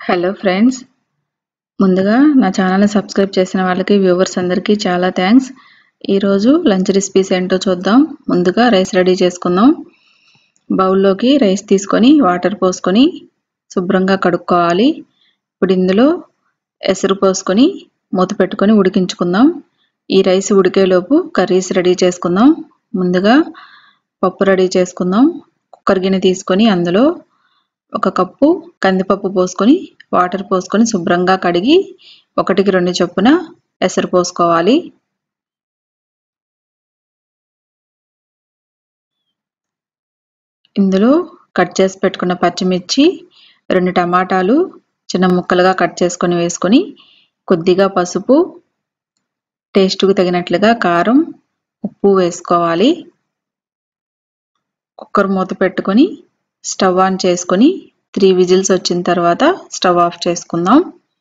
hello friends ముందుగా నా ఛానల్ని సబ్స్క్రైబ్ చేసిన వాళ్ళకి వ్యూవర్స్ అందరికీ చాలా థ్యాంక్స్ ఈరోజు లంచ్ రెసిపీస్ ఏంటో చూద్దాం ముందుగా రైస్ రెడీ చేసుకుందాం బౌల్లోకి రైస్ తీసుకొని వాటర్ పోసుకొని శుభ్రంగా కడుక్కోవాలి ఇప్పుడు ఇందులో ఎసరు పోసుకొని మూత పెట్టుకొని ఉడికించుకుందాం ఈ రైస్ ఉడికేలోపు కర్రీస్ రెడీ చేసుకుందాం ముందుగా పప్పు రెడీ చేసుకుందాం కుక్కర్ గిన్నె తీసుకొని అందులో ఒక కప్పు కందిపప్పు పోసుకొని వాటర్ పోసుకొని శుభ్రంగా కడిగి ఒకటికి రెండు చొప్పున ఎసరు పోసుకోవాలి ఇందులో కట్ చేసి పెట్టుకున్న పచ్చిమిర్చి రెండు టమాటాలు చిన్న ముక్కలుగా కట్ చేసుకొని వేసుకొని కొద్దిగా పసుపు టేస్ట్కు తగినట్లుగా కారం ఉప్పు వేసుకోవాలి కుక్కర్ మూత పెట్టుకొని స్టవ్ ఆన్ చేసుకొని త్రీ విజిల్స్ వచ్చిన తర్వాత స్టవ్ ఆఫ్ చేసుకుందాం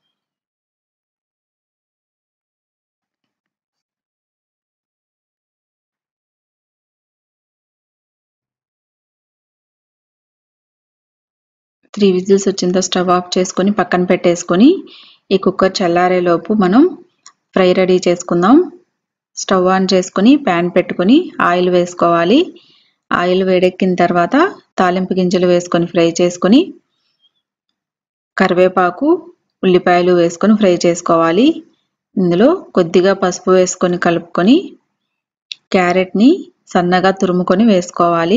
త్రీ విజిల్స్ వచ్చిన స్టవ్ ఆఫ్ చేసుకొని పక్కన పెట్టేసుకొని ఈ కుక్కర్ చల్లారేలోపు మనం ఫ్రై రెడీ చేసుకుందాం స్టవ్ ఆన్ చేసుకొని ప్యాన్ పెట్టుకొని ఆయిల్ వేసుకోవాలి ఆయిల్ వేడెక్కిన తర్వాత తాలింపు గింజలు వేసుకొని ఫ్రై చేసుకొని కరివేపాకు ఉల్లిపాయలు వేసుకొని ఫ్రై చేసుకోవాలి ఇందులో కొద్దిగా పసుపు వేసుకొని కలుపుకొని క్యారెట్ని సన్నగా తురుముకొని వేసుకోవాలి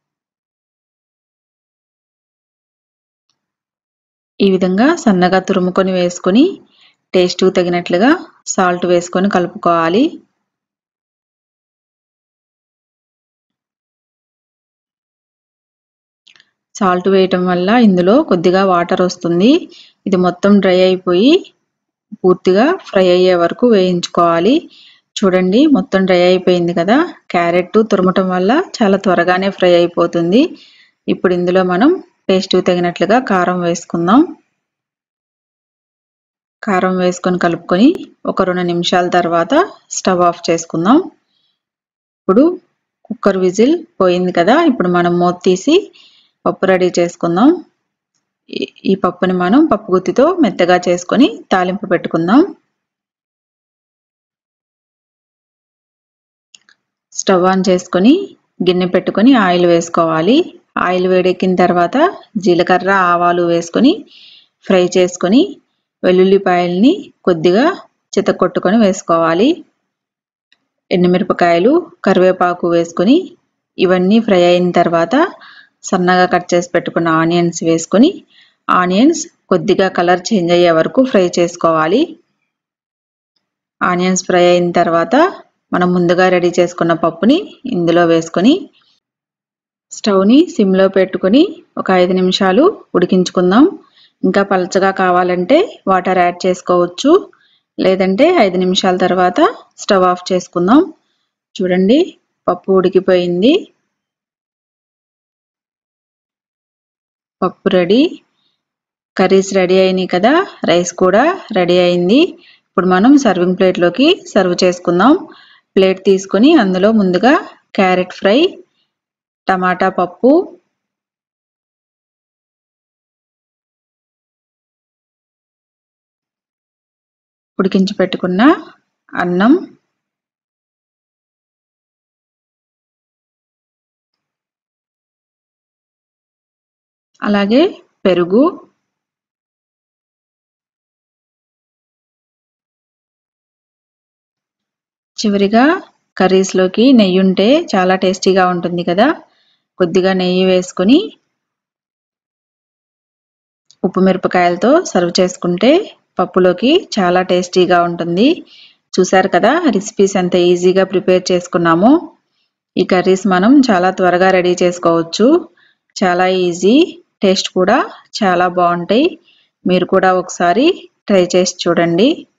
ఈ విధంగా సన్నగా తురుముకొని వేసుకొని టేస్ట్కు తగినట్లుగా సాల్ట్ వేసుకొని కలుపుకోవాలి సాల్ట్ వేయటం వల్ల ఇందులో కొద్దిగా వాటర్ వస్తుంది ఇది మొత్తం డ్రై అయిపోయి పూర్తిగా ఫ్రై అయ్యే వరకు వేయించుకోవాలి చూడండి మొత్తం డ్రై అయిపోయింది కదా క్యారెట్ తురమటం వల్ల చాలా త్వరగానే ఫ్రై అయిపోతుంది ఇప్పుడు ఇందులో మనం టేస్ట్ తగినట్లుగా కారం వేసుకుందాం కారం వేసుకొని కలుపుకొని ఒక రెండు నిమిషాల తర్వాత స్టవ్ ఆఫ్ చేసుకుందాం ఇప్పుడు కుక్కర్ విజిల్ పోయింది కదా ఇప్పుడు మనం మూత తీసి పప్పు రెడీ చేసుకుందాం ఈ పప్పుని మనం పప్పు గుత్తితో మెత్తగా చేసుకొని తాలింపు పెట్టుకుందాం స్టవ్ ఆన్ చేసుకొని గిన్నె పెట్టుకొని ఆయిల్ వేసుకోవాలి ఆయిల్ వేడెక్కిన తర్వాత జీలకర్ర ఆవాలు వేసుకొని ఫ్రై చేసుకొని వెల్లుల్లిపాయల్ని కొద్దిగా చితకొట్టుకొని వేసుకోవాలి ఎండుమిరపకాయలు కరివేపాకు వేసుకొని ఇవన్నీ ఫ్రై అయిన తర్వాత సన్నగా కట్ చేసి పెట్టుకున్న ఆనియన్స్ వేసుకొని ఆనియన్స్ కొద్దిగా కలర్ చేంజ్ అయ్యే వరకు ఫ్రై చేసుకోవాలి ఆనియన్స్ ఫ్రై అయిన తర్వాత మనం ముందుగా రెడీ చేసుకున్న పప్పుని ఇందులో వేసుకొని స్టవ్ని సిమ్లో పెట్టుకొని ఒక ఐదు నిమిషాలు ఉడికించుకుందాం ఇంకా పలచగా కావాలంటే వాటర్ యాడ్ చేసుకోవచ్చు లేదంటే ఐదు నిమిషాల తర్వాత స్టవ్ ఆఫ్ చేసుకుందాం చూడండి పప్పు ఉడికిపోయింది పప్పు రెడీ కర్రీస్ రెడీ అయినాయి కదా రైస్ కూడా రెడీ అయింది ఇప్పుడు మనం సర్వింగ్ ప్లేట్లోకి సర్వ్ చేసుకుందాం ప్లేట్ తీసుకొని అందులో ముందుగా క్యారెట్ ఫ్రై టమాటా పప్పు ఉడికించి పెట్టుకున్న అన్నం అలాగే పెరుగు చివరిగా కర్రీస్లోకి నెయ్యి ఉంటే చాలా టేస్టీగా ఉంటుంది కదా కొద్దిగా నెయ్యి వేసుకొని ఉప్పు మిరపకాయలతో సర్వ్ చేసుకుంటే పప్పులోకి చాలా టేస్టీగా ఉంటుంది చూసారు కదా రెసిపీస్ ఎంత ఈజీగా ప్రిపేర్ చేసుకున్నామో ఈ కర్రీస్ మనం చాలా త్వరగా రెడీ చేసుకోవచ్చు చాలా ఈజీ టేస్ట్ కూడా చాలా బాగుంటాయి మీరు కూడా ఒకసారి ట్రై చేసి చూడండి